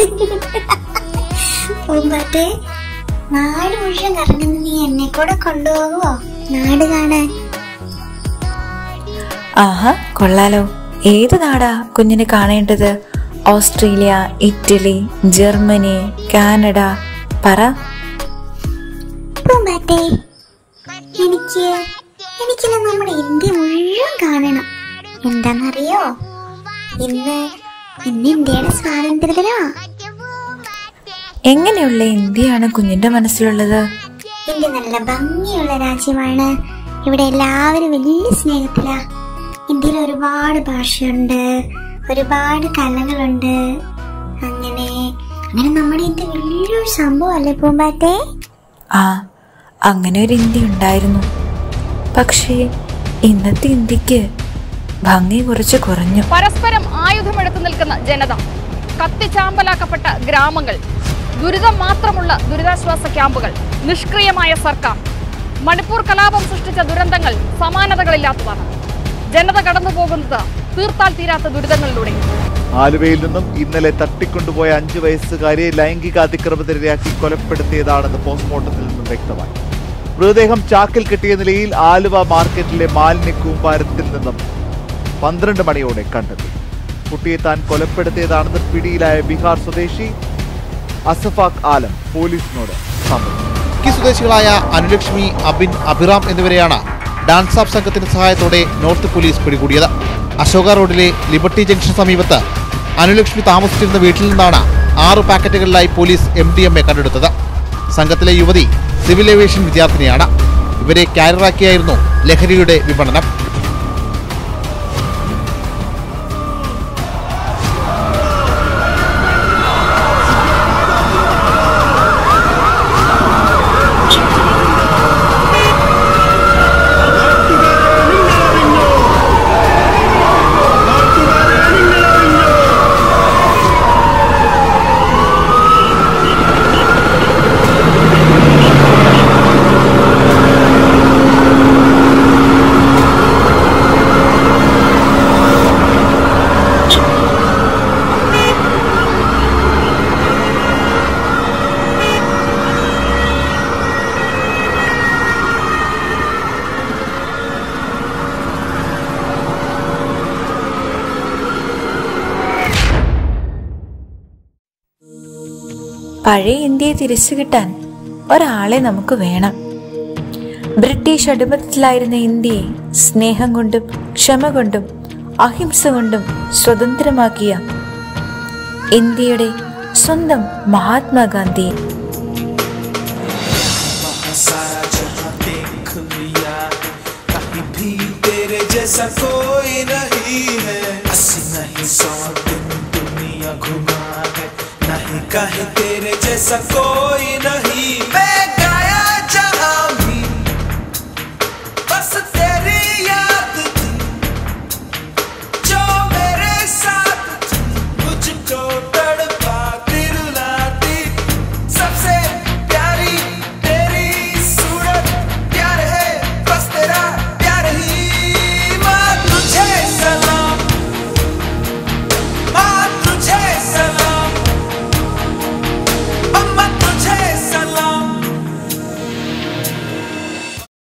പൂമ്പാറ്റെ നാട് മുഴുവൻ കറങ്ങുന്ന നീ എന്നെ കൂടെ കൊണ്ടുപോകുവോ നാട് കാണാൻ ആഹാ കൊള്ളാലോ ഏത് നാടാ കുഞ്ഞിന് കാണേണ്ടത് ഓസ്ട്രേലിയ ഇറ്റലി ജർമ്മനി കാനഡ പറ പൂമ്പാറ്റെ എനിക്ക് എനിക്കിന്ന് നമ്മുടെ ഇന്ത്യ മുഴുവൻ കാണണം എന്താണെന്നറിയോ ഇന്ന് ഇന്ന് ഇന്ത്യയുടെ സ്വാതന്ത്ര്യദിനമാ എങ്ങനെയുള്ള ഇന്ത്യയാണ് കുഞ്ഞിന്റെ മനസ്സിലുള്ളത് ഇന്ത്യ നല്ല ഭംഗിയുള്ള രാജ്യമാണ് ഇവിടെ എല്ലാവരും വലിയ സ്നേഹത്തിലാ ഇന്ത്യയിൽ ഒരുപാട് ഭാഷയുണ്ട് ഒരുപാട് കലകളുണ്ട് അങ്ങനെ അങ്ങനെ നമ്മുടെ ഇന്ത്യ വലിയൊരു സംഭവമല്ലേ പൂമ്പാറ്റെ ആ അങ്ങനെ ഒരു ഇന്ത്യ ഉണ്ടായിരുന്നു പക്ഷേ ഇന്നത്തെ ഇന്ത്യക്ക് ഭംഗി കുറച്ച് കുറഞ്ഞു പരസ്പരം ആയുധമെടുത്തു നിൽക്കുന്ന ജനത കത്തിച്ചാമ്പലാക്കപ്പെട്ട ഗ്രാമങ്ങൾ ദുരിതം മാത്രമുള്ള ദുരിതാശ്വാസ ക്യാമ്പുകൾ നിഷ്ക്രിയമായ സർക്കാർ മണിപ്പൂർ കലാപം സൃഷ്ടിച്ച ദുരന്തങ്ങൾ സമാനതകളില്ലാത്തതാണ് ജനത കടന്നു പോകുന്നത് തീർത്താൽ തീരാത്ത ദുരിതങ്ങളിലൂടെ ആലുവയിൽ നിന്നും ഇന്നലെ തട്ടിക്കൊണ്ടുപോയ അഞ്ചു വയസ്സുകാരിയെ ലൈംഗിക അതിക്രമത്തിനിരയാക്കി കൊലപ്പെടുത്തിയതാണെന്ന് പോസ്റ്റ്മോർട്ടത്തിൽ നിന്നും വ്യക്തമായി മൃതദേഹം ചാക്കിൽ കെട്ടിയ നിലയിൽ ആലുവ മാർക്കറ്റിലെ മാലിന്യ കൂമ്പാരത്തിൽ നിന്നും പന്ത്രണ്ട് മണിയോടെ കണ്ടെത്തി കുട്ടിയെ താൻ കൊലപ്പെടുത്തിയതാണെന്ന് പിടിയിലായ ബീഹാർ സ്വദേശി അസഫാഖ് ആലം പോലീസിനോട് സമ്മതിച്ചു ഇടുക്കി സ്വദേശികളായ അനുലക്ഷ്മി അബിൻ അഭിറാം എന്നിവരെയാണ് ഡാൻസ് ഓഫ് സംഘത്തിന്റെ സഹായത്തോടെ നോർത്ത് പോലീസ് പിടികൂടിയത് അശോക റോഡിലെ ലിബർട്ടി ജംഗ്ഷൻ സമീപത്ത് അനുലക്ഷ്മി താമസിച്ചിരുന്ന വീട്ടിൽ നിന്നാണ് ആറ് പാക്കറ്റുകളിലായി police M D M A കണ്ടെടുത്തത് സംഘത്തിലെ യുവതി സിവിൽ ഏവിയേഷൻ വിദ്യാർത്ഥിനിയാണ് ഇവരെ കാരിയറാക്കിയായിരുന്നു ലഹരിയുടെ വിപണനം പഴയ ഇന്ത്യയെ തിരിച്ചു കിട്ടാൻ ഒരാളെ നമുക്ക് വേണം ബ്രിട്ടീഷ് അടിമത്തത്തിലായിരുന്ന ഇന്ത്യയെ സ്നേഹം കൊണ്ടും ക്ഷമ കൊണ്ടും അഹിംസ കൊണ്ടും സ്വതന്ത്രമാക്കിയ ഇന്ത്യയുടെ സ്വന്തം മഹാത്മാഗാന്ധിയെ सारा जहां देख लिया कहीं भी तेरे जैसा कोई नहीं है अस्सी नहीं सौ दिन दुनिया घुमा है नहीं कहीं तेरे जैसा कोई नहीं मैं